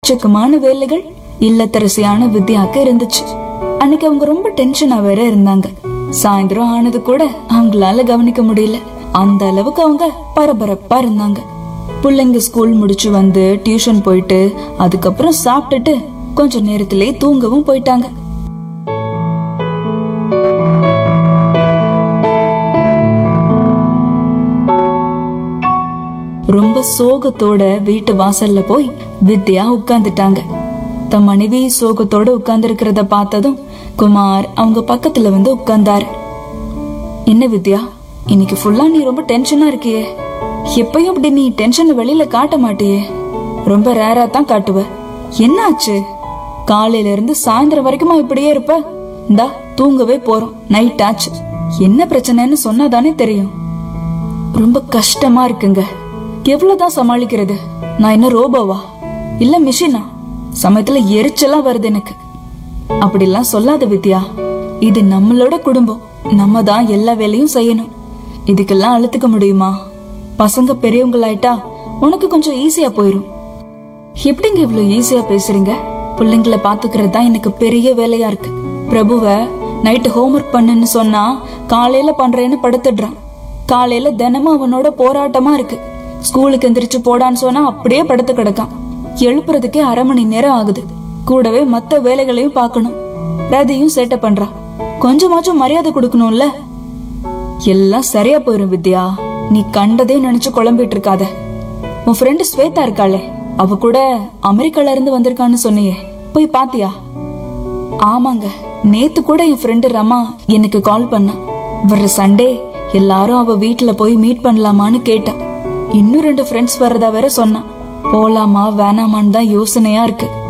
எக்கச்சக்கமான வேலைகள் இல்லத்தரசியான வித்யாக்கு இருந்துச்சு அன்னைக்கு அவங்க ரொம்ப டென்ஷனா வேற இருந்தாங்க சாயந்தரம் ஆனது கூட அவங்களால கவனிக்க முடியல அந்த அளவுக்கு அவங்க பரபரப்பா இருந்தாங்க பிள்ளைங்க ஸ்கூல் முடிச்சு வந்து டியூஷன் போயிட்டு அதுக்கப்புறம் சாப்பிட்டுட்டு கொஞ்ச நேரத்திலே தூங்கவும் போயிட்டாங்க ரொம்ப சோகத்தோட வீட்டு வாசல்ல போய் வித்யா உட்கார்ந்துட்டாங்க தன் மனைவி சோகத்தோட உட்கார்ந்து இருக்கிறத பார்த்ததும் குமார் அவங்க பக்கத்துல வந்து உட்கார்ந்தாரு என்ன வித்யா இன்னைக்கு ஃபுல்லா நீ ரொம்ப டென்ஷனா இருக்கியே எப்பயும் அப்படி நீ டென்ஷனை வெளியில காட்ட மாட்டியே ரொம்ப ரேரா தான் காட்டுவ என்னாச்சு காலையில இருந்து சாயந்தரம் வரைக்குமா இப்படியே இருப்ப இந்தா தூங்கவே போறோம் நைட் ஆச்சு என்ன பிரச்சனைன்னு சொன்னாதானே தெரியும் ரொம்ப கஷ்டமா இருக்குங்க எவ்வளவுதான் சமாளிக்கிறது நான் என்ன ரோபோவா இல்ல மிஷினா சமயத்துல எரிச்சலா வருது எனக்கு அப்படிலாம் சொல்லாத வித்யா இது நம்மளோட குடும்பம் நம்ம தான் எல்லா வேலையும் செய்யணும் இதுக்கெல்லாம் அழுத்துக்க முடியுமா பசங்க பெரியவங்களாயிட்டா உனக்கு கொஞ்சம் ஈஸியா போயிரும் எப்படிங்க இவ்வளவு ஈஸியா பேசுறீங்க பிள்ளைங்கள பாத்துக்கிறது தான் எனக்கு பெரிய வேலையா இருக்கு பிரபுவ நைட்டு ஹோம்ஒர்க் பண்ணுன்னு சொன்னா காலையில பண்றேன்னு படுத்துடுறான் காலையில தினமும் அவனோட போராட்டமா இருக்கு ஸ்கூலுக்கு எந்திரிச்சு போடான்னு சொன்னா அப்படியே படுத்து கிடக்கான் எழுப்புறதுக்கே அரை மணி நேரம் ஆகுது கூடவே மத்த வேலைகளையும் பார்க்கணும் ரதியும் சேட்டை பண்றா கொஞ்சமாச்சும் மரியாதை கொடுக்கணும்ல எல்லாம் சரியா போயிரும் வித்யா நீ கண்டதே நினைச்சு குழம்பிட்டு இருக்காத உன் ஃப்ரெண்டு ஸ்வேதா இருக்காளே அவ கூட அமெரிக்கால இருந்து வந்திருக்கான்னு சொன்னியே போய் பாத்தியா ஆமாங்க நேத்து கூட என் ஃப்ரெண்டு ரமா எனக்கு கால் பண்ணா வர்ற சண்டே எல்லாரும் அவ வீட்ல போய் மீட் பண்ணலாமான்னு கேட்டா இன்னும் ரெண்டு ஃப்ரெண்ட்ஸ் வர்றதா வேற சொன்னான் போலாமா வேணாமான்னு தான் யோசனையா இருக்கு